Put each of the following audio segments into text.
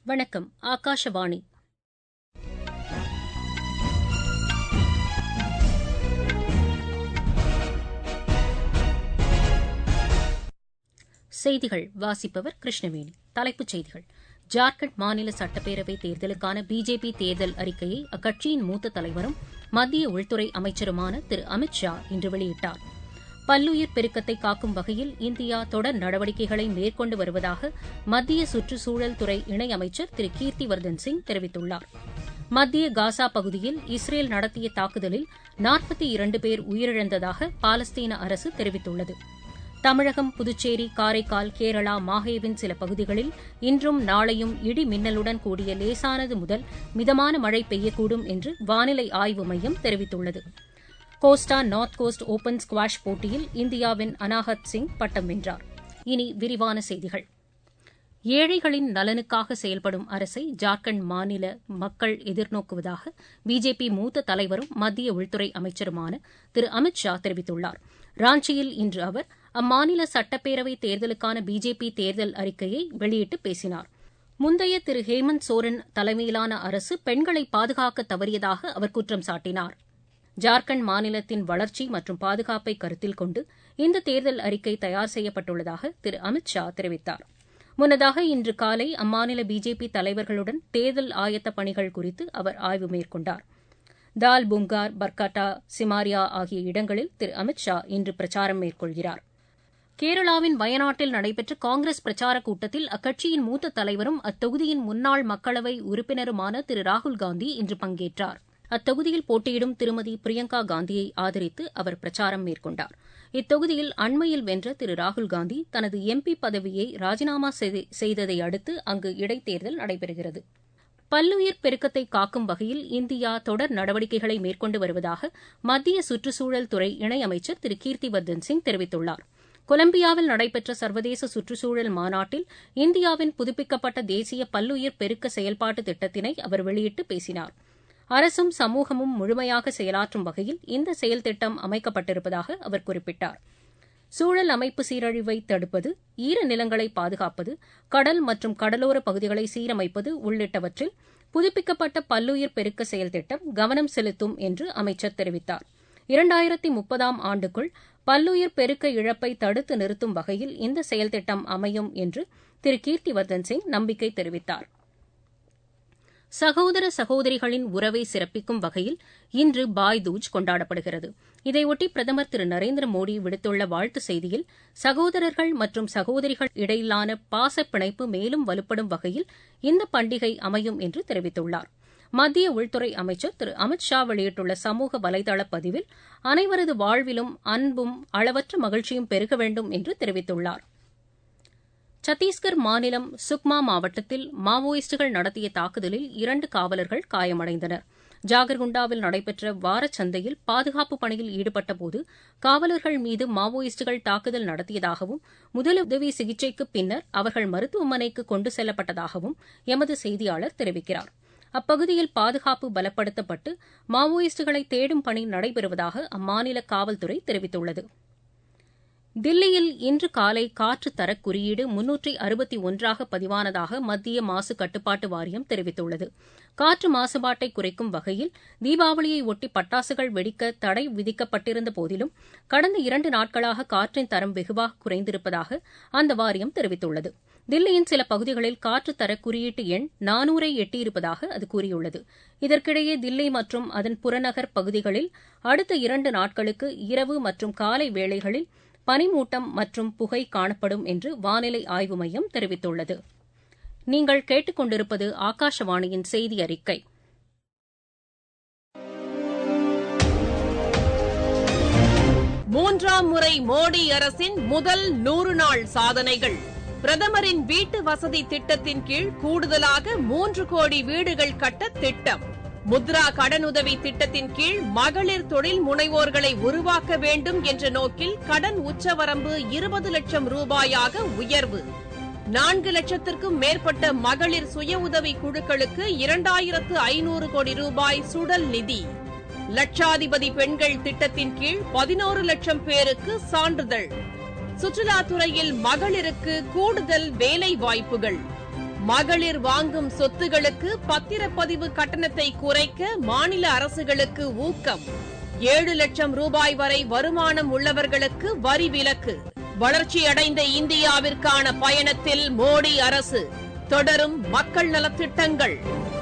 வணக்கம் ஆகாஷவாணி செய்திகள் வாசிப்பவர் கிருஷ்ணவேணி தலைப்புச் செய்திகள் ஜார்க்கண்ட் மாநில சட்டப்பேரவை தேர்தலுக்கான பிஜேபி தேர்தல் அறிக்கையை அக்கட்சியின் மூத்த தலைவரும் மத்திய உள்துறை அமைச்சருமான திரு அமித் ஷா இன்று வெளியிட்டார் பல்லுயிர் பெருக்கத்தை காக்கும் வகையில் இந்தியா தொடர் நடவடிக்கைகளை மேற்கொண்டு வருவதாக மத்திய சுற்றுச்சூழல் துறை இணையமைச்சர் திரு கீர்த்திவர்தன் சிங் தெரிவித்துள்ளார் மத்திய காசா பகுதியில் இஸ்ரேல் நடத்திய தாக்குதலில் நாற்பத்தி இரண்டு பேர் உயிரிழந்ததாக பாலஸ்தீன அரசு தெரிவித்துள்ளது தமிழகம் புதுச்சேரி காரைக்கால் கேரளா மாஹேவின் சில பகுதிகளில் இன்றும் நாளையும் இடி மின்னலுடன் கூடிய லேசானது முதல் மிதமான மழை பெய்யக்கூடும் என்று வானிலை ஆய்வு மையம் தெரிவித்துள்ளது Costa North Coast Open squash போட்டியில் இந்தியாவின் அனாஹத் சிங் பட்டம் வென்றார் இனி விரிவான செய்திகள் ஏழைகளின் நலனுக்காக செயல்படும் அரசை ஜார்க்கண்ட் மாநில மக்கள் எதிர்நோக்குவதாக பிஜேபி மூத்த தலைவரும் மத்திய உள்துறை அமைச்சருமான திரு அமித் ஷா தெரிவித்துள்ளார் ராஞ்சியில் இன்று அவர் அம்மாநில சட்டப்பேரவை தேர்தலுக்கான பிஜேபி தேர்தல் அறிக்கையை வெளியிட்டு பேசினார் முந்தைய திரு ஹேமந்த் சோரன் தலைமையிலான அரசு பெண்களை பாதுகாக்க தவறியதாக அவர் குற்றம் சாட்டினார் ஜார்க்கண்ட் மாநிலத்தின் வளர்ச்சி மற்றும் பாதுகாப்பை கருத்தில் கொண்டு இந்த தேர்தல் அறிக்கை தயார் செய்யப்பட்டுள்ளதாக திரு அமித் ஷா தெரிவித்தார் முன்னதாக இன்று காலை அம்மாநில பிஜேபி தலைவர்களுடன் தேர்தல் ஆயத்த பணிகள் குறித்து அவர் ஆய்வு மேற்கொண்டார் தால் புங்கார் பர்காட்டா சிமாரியா ஆகிய இடங்களில் திரு அமித் ஷா இன்று பிரச்சாரம் மேற்கொள்கிறார் கேரளாவின் வயநாட்டில் நடைபெற்ற காங்கிரஸ் பிரச்சாரக் கூட்டத்தில் அக்கட்சியின் மூத்த தலைவரும் அத்தொகுதியின் முன்னாள் மக்களவை உறுப்பினருமான திரு ராகுல்காந்தி இன்று பங்கேற்றார் அத்தொகுதியில் போட்டியிடும் திருமதி பிரியங்கா காந்தியை ஆதரித்து அவர் பிரச்சாரம் மேற்கொண்டார் இத்தொகுதியில் அண்மையில் வென்ற திரு ராகுல்காந்தி தனது எம்பி பதவியை ராஜினாமா செய்ததை அடுத்து அங்கு இடைத்தேர்தல் நடைபெறுகிறது பல்லுயிர் பெருக்கத்தை காக்கும் வகையில் இந்தியா தொடர் நடவடிக்கைகளை மேற்கொண்டு வருவதாக மத்திய சுற்றுச்சூழல் துறை இணையமைச்சர் திரு கீர்த்திவர்தன் சிங் தெரிவித்துள்ளார் கொலம்பியாவில் நடைபெற்ற சர்வதேச சுற்றுச்சூழல் மாநாட்டில் இந்தியாவின் புதுப்பிக்கப்பட்ட தேசிய பல்லுயிர் பெருக்க செயல்பாட்டு திட்டத்தினை அவர் வெளியிட்டு பேசினார் அரசும் சமூகமும் முழுமையாக செயலாற்றும் வகையில் இந்த செயல் திட்டம் அமைக்கப்பட்டிருப்பதாக அவர் குறிப்பிட்டார் சூழல் அமைப்பு சீரழிவை தடுப்பது ஈர நிலங்களை பாதுகாப்பது கடல் மற்றும் கடலோர பகுதிகளை சீரமைப்பது உள்ளிட்டவற்றில் புதுப்பிக்கப்பட்ட பல்லுயிர் பெருக்க செயல் திட்டம் கவனம் செலுத்தும் என்று அமைச்சர் தெரிவித்தார் இரண்டாயிரத்தி முப்பதாம் ஆண்டுக்குள் பல்லுயிர் பெருக்க இழப்பை தடுத்து நிறுத்தும் வகையில் இந்த செயல் திட்டம் அமையும் என்று திரு கீர்த்திவர்தன் சிங் நம்பிக்கை தெரிவித்தார் சகோதர சகோதரிகளின் உறவை சிறப்பிக்கும் வகையில் இன்று பாய் தூஜ் கொண்டாடப்படுகிறது இதையொட்டி பிரதமர் திரு நரேந்திர மோடி விடுத்துள்ள வாழ்த்து செய்தியில் சகோதரர்கள் மற்றும் சகோதரிகள் இடையிலான பாச பிணைப்பு மேலும் வலுப்படும் வகையில் இந்த பண்டிகை அமையும் என்று தெரிவித்துள்ளார் மத்திய உள்துறை அமைச்சர் திரு அமித் ஷா வெளியிட்டுள்ள சமூக வலைதள பதிவில் அனைவரது வாழ்விலும் அன்பும் அளவற்ற மகிழ்ச்சியும் பெருக வேண்டும் என்று தெரிவித்துள்ளார் சத்தீஸ்கர் மாநிலம் சுக்மா மாவட்டத்தில் மாவோயிஸ்டுகள் நடத்திய தாக்குதலில் இரண்டு காவலர்கள் காயமடைந்தனர் ஜாகர்குண்டாவில் நடைபெற்ற வாரச்சந்தையில் பாதுகாப்பு பணியில் ஈடுபட்டபோது காவலர்கள் மீது மாவோயிஸ்டுகள் தாக்குதல் நடத்தியதாகவும் முதலுதவி சிகிச்சைக்கு பின்னர் அவர்கள் மருத்துவமனைக்கு கொண்டு செல்லப்பட்டதாகவும் எமது செய்தியாளர் தெரிவிக்கிறார் அப்பகுதியில் பாதுகாப்பு பலப்படுத்தப்பட்டு மாவோயிஸ்டுகளை தேடும் பணி நடைபெறுவதாக அம்மாநில காவல்துறை தெரிவித்துள்ளது தில்லியில் இன்று காலை காற்று தரக் குறியீடு முன்னூற்றி அறுபத்தி ஒன்றாக பதிவானதாக மத்திய மாசு கட்டுப்பாட்டு வாரியம் தெரிவித்துள்ளது காற்று மாசுபாட்டை குறைக்கும் வகையில் தீபாவளியை ஒட்டி பட்டாசுகள் வெடிக்க தடை விதிக்கப்பட்டிருந்த போதிலும் கடந்த இரண்டு நாட்களாக காற்றின் தரம் வெகுவாக குறைந்திருப்பதாக அந்த வாரியம் தெரிவித்துள்ளது தில்லியின் சில பகுதிகளில் காற்று தர குறியீட்டு எண் நானூரை எட்டியிருப்பதாக அது கூறியுள்ளது இதற்கிடையே தில்லி மற்றும் அதன் புறநகர் பகுதிகளில் அடுத்த இரண்டு நாட்களுக்கு இரவு மற்றும் காலை வேளைகளில் பனிமூட்டம் மற்றும் புகை காணப்படும் என்று வானிலை ஆய்வு மையம் தெரிவித்துள்ளது நீங்கள் கேட்டுக்கொண்டிருப்பது ஆகாஷவாணியின் செய்தி அறிக்கை மூன்றாம் முறை மோடி அரசின் முதல் நூறு நாள் சாதனைகள் பிரதமரின் வீட்டு வசதி திட்டத்தின் கீழ் கூடுதலாக மூன்று கோடி வீடுகள் கட்ட திட்டம் முத்ரா கடனுதவி திட்டத்தின் கீழ் மகளிர் தொழில் முனைவோர்களை உருவாக்க வேண்டும் என்ற நோக்கில் கடன் உச்சவரம்பு இருபது லட்சம் ரூபாயாக உயர்வு நான்கு லட்சத்திற்கும் மேற்பட்ட மகளிர் சுய உதவி குழுக்களுக்கு இரண்டாயிரத்து ஐநூறு கோடி ரூபாய் சுடல் நிதி லட்சாதிபதி பெண்கள் திட்டத்தின் கீழ் பதினோரு லட்சம் பேருக்கு சான்றிதழ் சுற்றுலாத்துறையில் மகளிருக்கு கூடுதல் வேலை வாய்ப்புகள் மகளிர் வாங்கும் சொத்துகளுக்கு பத்திரப்பதிவு கட்டணத்தை குறைக்க மாநில அரசுகளுக்கு ஊக்கம் ஏழு லட்சம் ரூபாய் வரை வருமானம் உள்ளவர்களுக்கு வரி விலக்கு வளர்ச்சியடைந்த இந்தியாவிற்கான பயணத்தில் மோடி அரசு தொடரும் மக்கள் நலத்திட்டங்கள்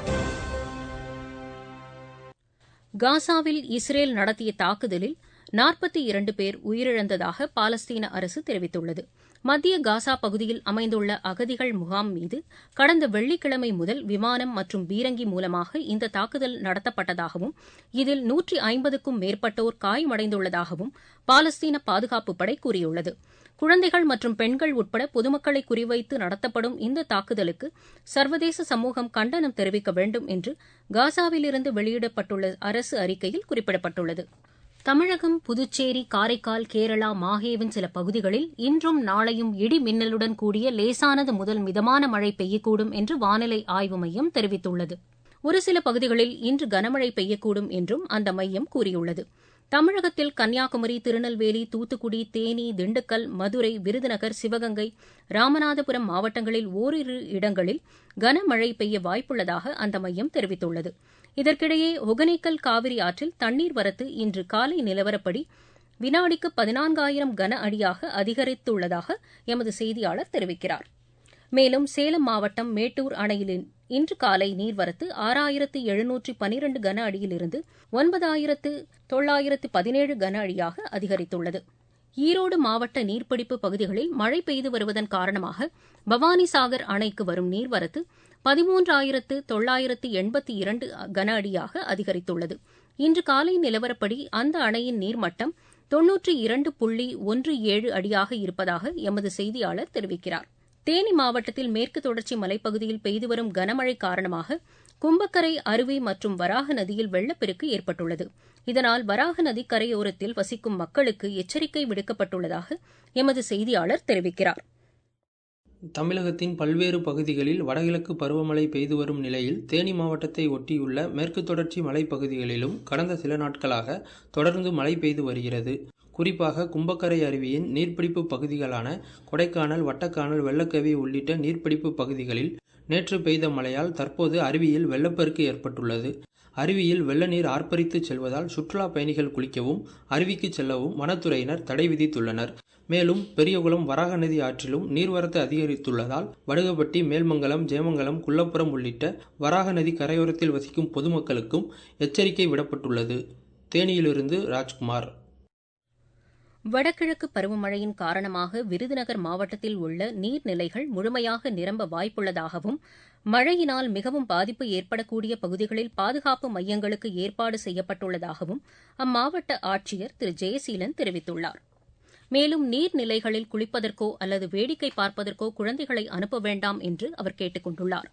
காசாவில் இஸ்ரேல் நடத்திய தாக்குதலில் நாற்பத்தி இரண்டு பேர் உயிரிழந்ததாக பாலஸ்தீன அரசு தெரிவித்துள்ளது மத்திய காசா பகுதியில் அமைந்துள்ள அகதிகள் முகாம் மீது கடந்த வெள்ளிக்கிழமை முதல் விமானம் மற்றும் பீரங்கி மூலமாக இந்த தாக்குதல் நடத்தப்பட்டதாகவும் இதில் நூற்றி ஐம்பதுக்கும் மேற்பட்டோர் காயமடைந்துள்ளதாகவும் பாலஸ்தீன பாதுகாப்பு படை கூறியுள்ளது குழந்தைகள் மற்றும் பெண்கள் உட்பட பொதுமக்களை குறிவைத்து நடத்தப்படும் இந்த தாக்குதலுக்கு சர்வதேச சமூகம் கண்டனம் தெரிவிக்க வேண்டும் என்று காசாவிலிருந்து வெளியிடப்பட்டுள்ள அரசு அறிக்கையில் குறிப்பிடப்பட்டுள்ளது தமிழகம் புதுச்சேரி காரைக்கால் கேரளா மாஹேவின் சில பகுதிகளில் இன்றும் நாளையும் இடி மின்னலுடன் கூடிய லேசானது முதல் மிதமான மழை பெய்யக்கூடும் என்று வானிலை ஆய்வு மையம் தெரிவித்துள்ளது ஒரு சில பகுதிகளில் இன்று கனமழை பெய்யக்கூடும் என்றும் அந்த மையம் கூறியுள்ளது தமிழகத்தில் கன்னியாகுமரி திருநெல்வேலி தூத்துக்குடி தேனி திண்டுக்கல் மதுரை விருதுநகர் சிவகங்கை ராமநாதபுரம் மாவட்டங்களில் ஓரிரு இடங்களில் கனமழை பெய்ய வாய்ப்புள்ளதாக அந்த மையம் தெரிவித்துள்ளது இதற்கிடையே ஒகனேக்கல் காவிரி ஆற்றில் தண்ணீர் வரத்து இன்று காலை நிலவரப்படி வினாடிக்கு பதினான்காயிரம் கன அடியாக அதிகரித்துள்ளதாக எமது செய்தியாளர் தெரிவிக்கிறார் மேலும் சேலம் மாவட்டம் மேட்டூர் அணையில் இன்று காலை நீர்வரத்து ஆறாயிரத்து எழுநூற்றி பனிரண்டு கன அடியிலிருந்து ஒன்பதாயிரத்து தொள்ளாயிரத்து பதினேழு கன அடியாக அதிகரித்துள்ளது ஈரோடு மாவட்ட நீர்பிடிப்பு பகுதிகளில் மழை பெய்து வருவதன் காரணமாக பவானிசாகர் அணைக்கு வரும் நீர்வரத்து பதிமூன்றாயிரத்து தொள்ளாயிரத்து எண்பத்தி இரண்டு கன அடியாக அதிகரித்துள்ளது இன்று காலை நிலவரப்படி அந்த அணையின் நீர்மட்டம் தொன்னூற்றி இரண்டு புள்ளி ஒன்று ஏழு அடியாக இருப்பதாக எமது செய்தியாளர் தெரிவிக்கிறார் தேனி மாவட்டத்தில் மேற்கு தொடர்ச்சி மலைப்பகுதியில் பெய்து வரும் கனமழை காரணமாக கும்பக்கரை அருவி மற்றும் வராக நதியில் வெள்ளப்பெருக்கு ஏற்பட்டுள்ளது இதனால் வராக நதி கரையோரத்தில் வசிக்கும் மக்களுக்கு எச்சரிக்கை விடுக்கப்பட்டுள்ளதாக எமது செய்தியாளர் தெரிவிக்கிறார் தமிழகத்தின் பல்வேறு பகுதிகளில் வடகிழக்கு பருவமழை பெய்து வரும் நிலையில் தேனி மாவட்டத்தை ஒட்டியுள்ள மேற்கு தொடர்ச்சி மலைப்பகுதிகளிலும் கடந்த சில நாட்களாக தொடர்ந்து மழை பெய்து வருகிறது குறிப்பாக கும்பக்கரை அருவியின் நீர்பிடிப்பு பகுதிகளான கொடைக்கானல் வட்டக்கானல் வெள்ளக்கவி உள்ளிட்ட நீர்பிடிப்பு பகுதிகளில் நேற்று பெய்த மழையால் தற்போது அருவியில் வெள்ளப்பெருக்கு ஏற்பட்டுள்ளது அருவியில் வெள்ள நீர் ஆர்ப்பரித்து செல்வதால் சுற்றுலா பயணிகள் குளிக்கவும் அருவிக்கு செல்லவும் வனத்துறையினர் தடை விதித்துள்ளனர் மேலும் பெரியகுளம் வராக நதி ஆற்றிலும் நீர்வரத்து அதிகரித்துள்ளதால் வடுகப்பட்டி மேல்மங்கலம் ஜெயமங்கலம் குள்ளப்புறம் உள்ளிட்ட வராக நதி கரையோரத்தில் வசிக்கும் பொதுமக்களுக்கும் எச்சரிக்கை விடப்பட்டுள்ளது தேனியிலிருந்து ராஜ்குமார் வடகிழக்கு பருவமழையின் காரணமாக விருதுநகர் மாவட்டத்தில் உள்ள நீர்நிலைகள் முழுமையாக நிரம்ப வாய்ப்புள்ளதாகவும் மழையினால் மிகவும் பாதிப்பு ஏற்படக்கூடிய பகுதிகளில் பாதுகாப்பு மையங்களுக்கு ஏற்பாடு செய்யப்பட்டுள்ளதாகவும் அம்மாவட்ட ஆட்சியர் திரு ஜெயசீலன் தெரிவித்துள்ளார் மேலும் நீர்நிலைகளில் குளிப்பதற்கோ அல்லது வேடிக்கை பார்ப்பதற்கோ குழந்தைகளை அனுப்ப வேண்டாம் என்று அவர் கேட்டுக் கொண்டுள்ளார்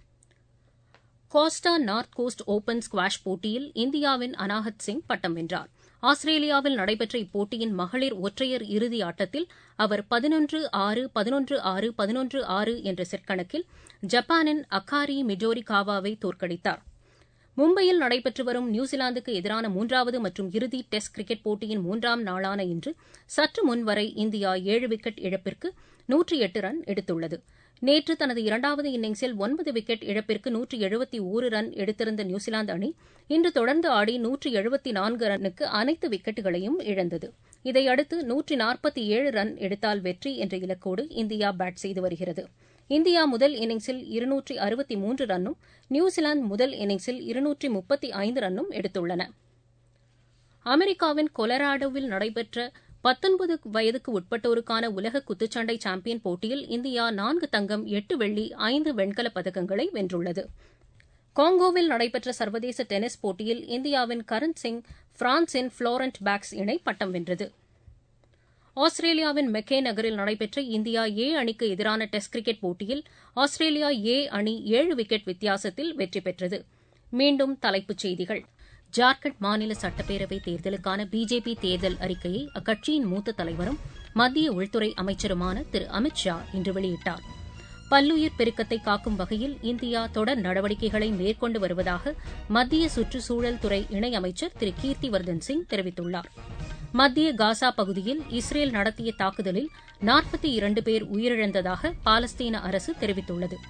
Costa North Coast Open squash போட்டியில் இந்தியாவின் அனாஹத் சிங் பட்டம் வென்றார் ஆஸ்திரேலியாவில் நடைபெற்ற இப்போட்டியின் மகளிர் ஒற்றையர் இறுதி ஆட்டத்தில் அவர் பதினொன்று ஆறு பதினொன்று ஆறு பதினொன்று ஆறு என்ற செட் கணக்கில் ஜப்பானின் அக்காரி மிடோரி காவாவை தோற்கடித்தார் மும்பையில் நடைபெற்று வரும் நியூசிலாந்துக்கு எதிரான மூன்றாவது மற்றும் இறுதி டெஸ்ட் கிரிக்கெட் போட்டியின் மூன்றாம் நாளான இன்று சற்று முன்வரை இந்தியா ஏழு விக்கெட் இழப்பிற்கு நூற்றி எட்டு ரன் எடுத்துள்ளது நேற்று தனது இரண்டாவது இன்னிங்ஸில் ஒன்பது விக்கெட் இழப்பிற்கு நூற்றி எழுபத்தி ஒரு ரன் எடுத்திருந்த நியூசிலாந்து அணி இன்று தொடர்ந்து ஆடி நூற்றி எழுபத்தி நான்கு ரன்னுக்கு அனைத்து விக்கெட்டுகளையும் இழந்தது இதையடுத்து நூற்றி நாற்பத்தி ஏழு ரன் எடுத்தால் வெற்றி என்ற இலக்கோடு இந்தியா பேட் செய்து வருகிறது இந்தியா முதல் இன்னிங்ஸில் இருநூற்றி அறுபத்தி மூன்று ரன்னும் நியூசிலாந்து முதல் இன்னிங்ஸில் இருநூற்றி முப்பத்தி ஐந்து ரன்னும் எடுத்துள்ளன அமெரிக்காவின் கொலராடோவில் நடைபெற்ற பத்தொன்பது வயதுக்கு உட்பட்டோருக்கான உலக குத்துச்சண்டை சாம்பியன் போட்டியில் இந்தியா நான்கு தங்கம் எட்டு வெள்ளி ஐந்து வெண்கலப் பதக்கங்களை வென்றுள்ளது காங்கோவில் நடைபெற்ற சர்வதேச டென்னிஸ் போட்டியில் இந்தியாவின் கரண் சிங் பிரான்சின் புளோரண்ட் பேக்ஸ் இணை பட்டம் வென்றது ஆஸ்திரேலியாவின் மெக்கே நகரில் நடைபெற்ற இந்தியா ஏ அணிக்கு எதிரான டெஸ்ட் கிரிக்கெட் போட்டியில் ஆஸ்திரேலியா ஏ அணி ஏழு விக்கெட் வித்தியாசத்தில் வெற்றி பெற்றது மீண்டும் தலைப்புச் செய்திகள் ஜார்க்கண்ட் மாநில சட்டப்பேரவைத் தேர்தலுக்கான பிஜேபி தேர்தல் அறிக்கையை அக்கட்சியின் மூத்த தலைவரும் மத்திய உள்துறை அமைச்சருமான திரு அமித் ஷா இன்று வெளியிட்டார் பல்லுயிர் பெருக்கத்தை காக்கும் வகையில் இந்தியா தொடர் நடவடிக்கைகளை மேற்கொண்டு வருவதாக மத்திய சுற்றுச்சூழல் துறை இணையமைச்சர் திரு கீர்த்திவர்தன் சிங் தெரிவித்துள்ளார் மத்திய காசா பகுதியில் இஸ்ரேல் நடத்திய தாக்குதலில் நாற்பத்தி இரண்டு பேர் உயிரிழந்ததாக பாலஸ்தீன அரசு தெரிவித்துள்ளது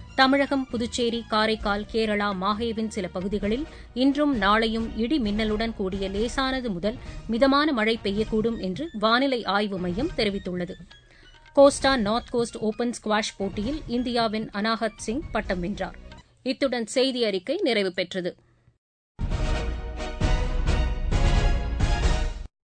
தமிழகம் புதுச்சேரி காரைக்கால் கேரளா மாஹேவின் சில பகுதிகளில் இன்றும் நாளையும் இடி மின்னலுடன் கூடிய லேசானது முதல் மிதமான மழை பெய்யக்கூடும் என்று வானிலை ஆய்வு மையம் தெரிவித்துள்ளது Costa North Coast Open squash போட்டியில் இந்தியாவின் அனாஹத் சிங் பட்டம் வென்றார் இத்துடன் செய்தி அறிக்கை நிறைவு பெற்றது